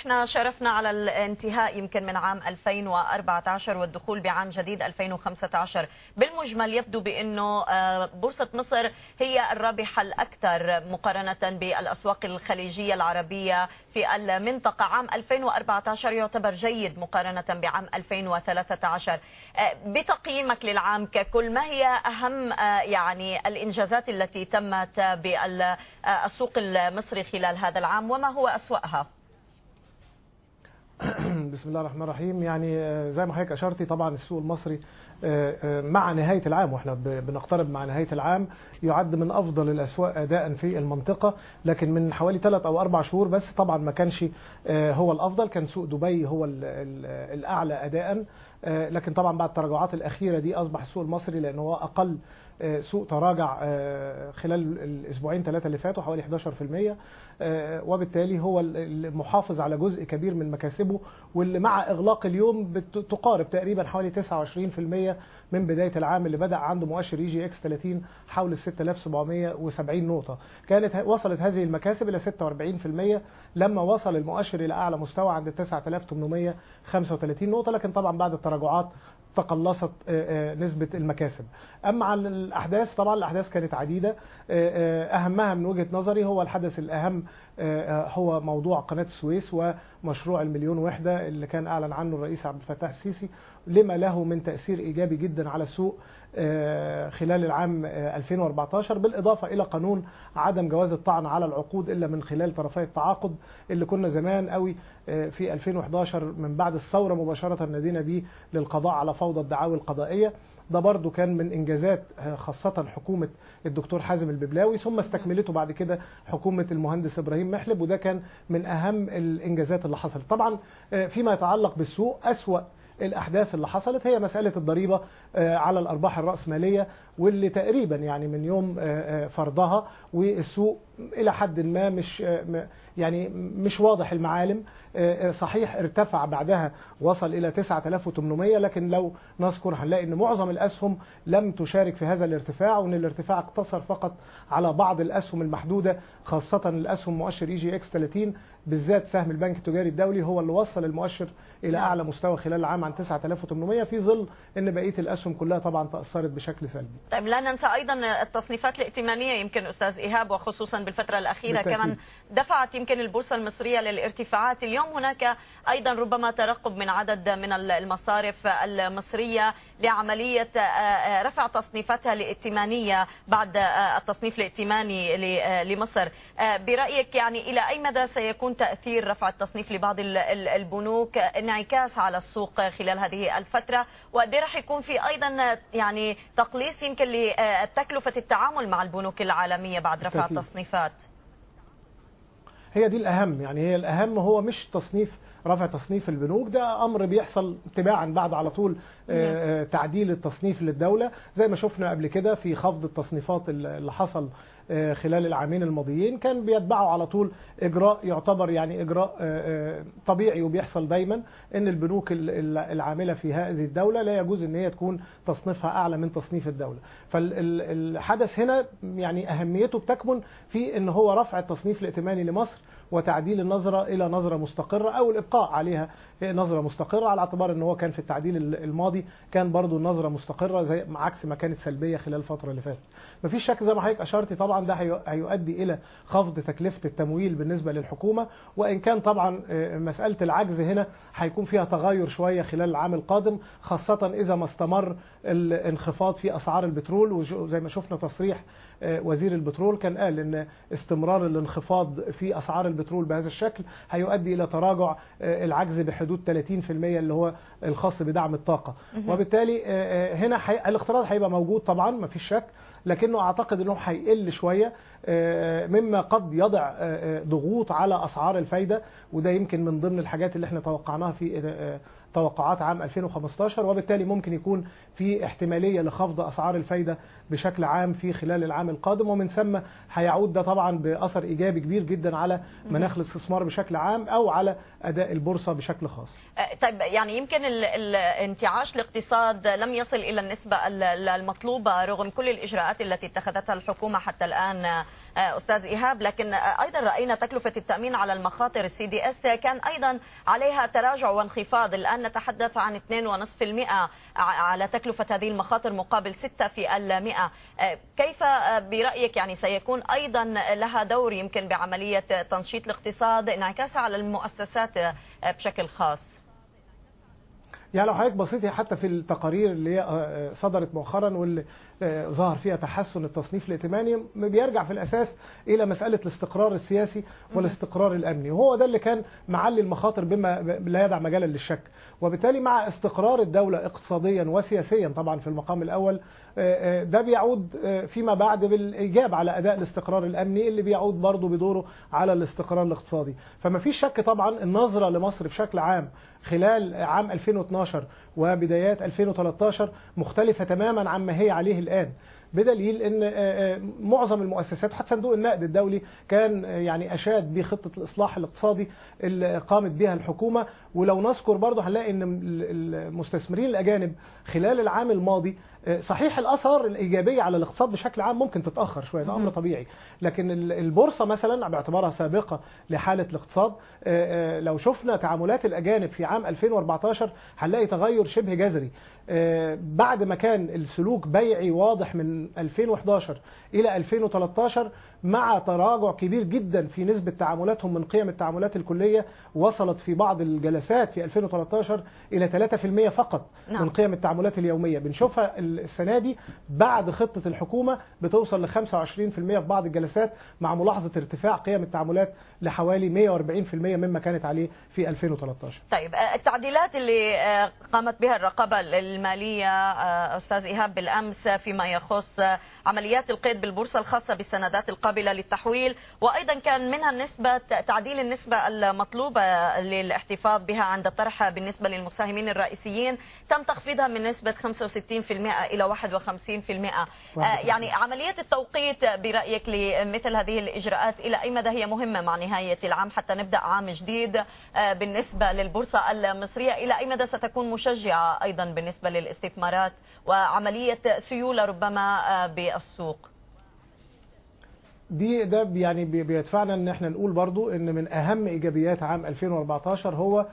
احنا شرفنا على الانتهاء يمكن من عام 2014 والدخول بعام جديد 2015 بالمجمل يبدو بانه بورصه مصر هي الرابحه الاكثر مقارنه بالاسواق الخليجيه العربيه في المنطقه عام 2014 يعتبر جيد مقارنه بعام 2013 بتقييمك للعام ككل ما هي اهم يعني الانجازات التي تمت بالسوق المصري خلال هذا العام وما هو اسواها بسم الله الرحمن الرحيم يعني زي ما حضرتك اشرتي طبعا السوق المصري مع نهايه العام واحنا بنقترب مع نهايه العام يعد من افضل الاسواق اداء في المنطقه لكن من حوالي ثلاث او اربع شهور بس طبعا ما كانش هو الافضل كان سوق دبي هو الاعلى اداء لكن طبعا بعد التراجعات الاخيره دي اصبح السوق المصري لانه هو اقل سوق تراجع خلال الاسبوعين ثلاثه اللي فاتوا حوالي 11% وبالتالي هو المحافظ على جزء كبير من مكاسبه واللي مع اغلاق اليوم تقارب تقريبا حوالي 29% من بدايه العام اللي بدا عنده مؤشر اي جي اكس 30 حول 6770 نقطه كانت وصلت هذه المكاسب الى 46% لما وصل المؤشر الى اعلى مستوى عند 9835 نقطه لكن طبعا بعد التراجعات تقلصت نسبة المكاسب أما عن الأحداث طبعا الأحداث كانت عديدة أهمها من وجهة نظري هو الحدث الأهم هو موضوع قناة السويس ومشروع المليون وحدة اللي كان أعلن عنه الرئيس عبد الفتاح السيسي لما له من تأثير إيجابي جدا على السوق خلال العام 2014 بالإضافة إلى قانون عدم جواز الطعن على العقود إلا من خلال طرفي التعاقد اللي كنا زمان قوي في 2011 من بعد الثورة مباشرة نادينا به للقضاء على فوضى الدعاوى القضائية ده برضو كان من انجازات خاصه حكومه الدكتور حازم الببلاوي ثم استكملته بعد كده حكومه المهندس ابراهيم محلب وده كان من اهم الانجازات اللي حصلت طبعا فيما يتعلق بالسوق اسوا الاحداث اللي حصلت هي مساله الضريبه على الارباح الراسماليه واللي تقريبا يعني من يوم فرضها والسوق الى حد ما مش يعني مش واضح المعالم صحيح ارتفع بعدها وصل الى 9800 لكن لو نذكر هنلاقي ان معظم الاسهم لم تشارك في هذا الارتفاع وان الارتفاع اقتصر فقط على بعض الاسهم المحدوده خاصه الاسهم مؤشر اي جي اكس 30 بالذات سهم البنك التجاري الدولي هو اللي وصل المؤشر الى اعلى مستوى خلال العام عن 9800 في ظل ان بقيه الاسهم كلها طبعا تاثرت بشكل سلبي. طيب لا ننسى ايضا التصنيفات الائتمانيه يمكن استاذ ايهاب وخصوصا بالفتره الاخيره بالتأكيد. كمان دفعت يمكن البورصه المصريه للارتفاعات اليوم هناك ايضا ربما ترقب من عدد من المصارف المصريه لعمليه رفع تصنيفاتها الائتمانيه بعد التصنيف الائتماني لمصر برايك يعني الى اي مدى سيكون تاثير رفع التصنيف لبعض البنوك انعكاس على السوق خلال هذه الفتره وقد راح يكون في ايضا يعني تقليص يمكن لتكلفه التعامل مع البنوك العالميه بعد رفع بالتأكيد. التصنيفات هي دي الاهم يعني هي الاهم هو مش تصنيف رفع تصنيف البنوك ده امر بيحصل تباعا بعد على طول آه تعديل التصنيف للدوله زي ما شفنا قبل كده في خفض التصنيفات اللي حصل آه خلال العامين الماضيين كان بيتبعه على طول اجراء يعتبر يعني اجراء آه طبيعي وبيحصل دايما ان البنوك العامله في هذه الدوله لا يجوز ان هي تكون تصنيفها اعلى من تصنيف الدوله فالحدث هنا يعني اهميته بتكمن في ان هو رفع التصنيف الائتماني لمصر وتعديل النظره الى نظره مستقره او الابقاء عليها نظره مستقره على اعتبار ان هو كان في التعديل الماضي كان برضو النظره مستقره زي عكس ما كانت سلبيه خلال الفتره اللي فاتت. مفيش شك زي ما حضرتك اشرتي طبعا ده هيؤدي الى خفض تكلفه التمويل بالنسبه للحكومه وان كان طبعا مساله العجز هنا هيكون فيها تغير شويه خلال العام القادم خاصه اذا ما استمر الانخفاض في اسعار البترول وزي ما شفنا تصريح وزير البترول كان قال ان استمرار الانخفاض في اسعار البترول بهذا الشكل هيؤدي الى تراجع العجز بحدود 30% اللي هو الخاص بدعم الطاقه وبالتالي هنا حي... الاقتراض هيبقى موجود طبعا ما فيش شك لكنه اعتقد انه هيقل شويه مما قد يضع ضغوط على اسعار الفايده وده يمكن من ضمن الحاجات اللي احنا توقعناها في توقعات عام 2015 وبالتالي ممكن يكون في احتماليه لخفض اسعار الفايده بشكل عام في خلال العام القادم ومن ثم هيعود ده طبعا باثر ايجابي كبير جدا على مناخ الاستثمار بشكل عام او على اداء البورصه بشكل خاص. طيب يعني يمكن انتعاش الاقتصاد لم يصل الى النسبه المطلوبه رغم كل الاجراءات التي اتخذتها الحكومه حتى الان استاذ ايهاب لكن ايضا راينا تكلفه التامين على المخاطر السي دي اس كان ايضا عليها تراجع وانخفاض الان نتحدث عن 2.5% على تكلفه هذه المخاطر مقابل 6 في المئة كيف برايك يعني سيكون ايضا لها دور يمكن بعمليه تنشيط الاقتصاد انعكاسها على المؤسسات بشكل خاص يعني لو حضرتك بصيتي حتى في التقارير اللي هي صدرت مؤخرا واللي ظهر فيها تحسن التصنيف الائتماني بيرجع في الاساس الى مساله الاستقرار السياسي والاستقرار الامني وهو ده اللي كان معلي المخاطر بما لا يدع مجالا للشك وبالتالي مع استقرار الدوله اقتصاديا وسياسيا طبعا في المقام الاول ده بيعود فيما بعد بالايجاب على اداء الاستقرار الامني اللي بيعود برضه بدوره على الاستقرار الاقتصادي فما فيش شك طبعا النظره لمصر بشكل عام خلال عام 2012 وبدايات 2013 مختلفه تماما عما هي عليه الان بدليل ان معظم المؤسسات حتى صندوق النقد الدولي كان يعني اشاد بخطه الاصلاح الاقتصادي اللي قامت بها الحكومه ولو نذكر برضه هنلاقي ان المستثمرين الاجانب خلال العام الماضي صحيح الاثار الايجابيه على الاقتصاد بشكل عام ممكن تتاخر شويه ده امر طبيعي لكن البورصه مثلا باعتبارها سابقه لحاله الاقتصاد لو شفنا تعاملات الاجانب في عام 2014 هنلاقي تغير شبه جذري بعد ما كان السلوك بيعي واضح من 2011 الى 2013 مع تراجع كبير جدا في نسبة تعاملاتهم من قيم التعاملات الكلية وصلت في بعض الجلسات في 2013 إلى 3% فقط نعم. من قيم التعاملات اليومية بنشوفها السنة دي بعد خطة الحكومة بتوصل ل 25% في بعض الجلسات مع ملاحظة ارتفاع قيم التعاملات لحوالي 140% مما كانت عليه في 2013 طيب التعديلات اللي قامت بها الرقابة المالية أستاذ إيهاب بالأمس فيما يخص عمليات القيد بالبورصة الخاصة بالسندات القابلة للتحويل وأيضا كان منها النسبة تعديل النسبة المطلوبة للاحتفاظ بها عند الطرح بالنسبة للمساهمين الرئيسيين تم تخفيضها من نسبة 65% إلى 51% يعني عملية التوقيت برأيك لمثل هذه الإجراءات إلى أي مدى هي مهمة مع نهاية العام حتى نبدأ عام جديد بالنسبة للبورصة المصرية إلى أي مدى ستكون مشجعة أيضا بالنسبة للاستثمارات وعملية سيولة ربما بالسوق دي ده يعني بيدفعنا ان احنا نقول برضو ان من اهم ايجابيات عام 2014 هو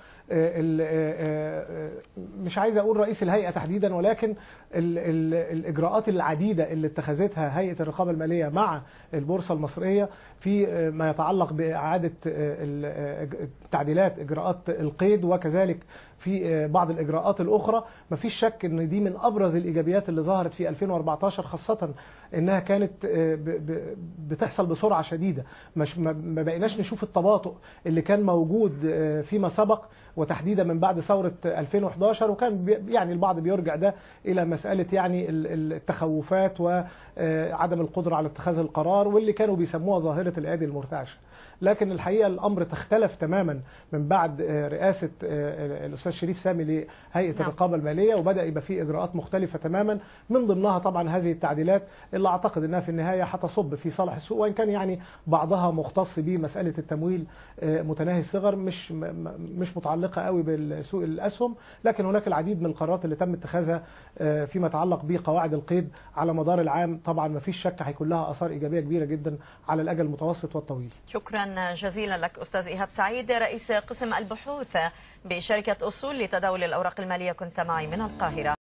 مش عايز اقول رئيس الهيئه تحديدا ولكن ال ال الاجراءات العديده اللي اتخذتها هيئه الرقابه الماليه مع البورصه المصريه في ما يتعلق باعاده تعديلات اجراءات القيد وكذلك في بعض الاجراءات الاخرى مفيش شك ان دي من ابرز الايجابيات اللي ظهرت في 2014 خاصه انها كانت بتحصل بسرعه شديده مش ما بقيناش نشوف التباطؤ اللي كان موجود فيما سبق وتحديدا من بعد ثوره 2011 وكان يعني البعض بيرجع ده الى مساله يعني التخوفات وعدم القدره على اتخاذ القرار واللي كانوا بيسموها ظاهره الايادي المرتعشه لكن الحقيقه الامر تختلف تماما من بعد رئاسه الاستاذ شريف سامي لهيئه نعم. الرقابه الماليه وبدا يبقى في اجراءات مختلفه تماما من ضمنها طبعا هذه التعديلات اللي اعتقد انها في النهايه هتصب في صالح السوق وان كان يعني بعضها مختص بمساله التمويل متناهي الصغر مش مش متعلقه قوي بالسوق الاسهم لكن هناك العديد من القرارات اللي تم اتخاذها فيما يتعلق بقواعد القيد على مدار العام طبعا ما فيش شك هيكون لها اثار ايجابيه كبيره جدا على الاجل المتوسط والطويل شكرا جزيلا لك أستاذ إيهاب سعيد رئيس قسم البحوث بشركة أصول لتداول الأوراق المالية كنت معي من القاهرة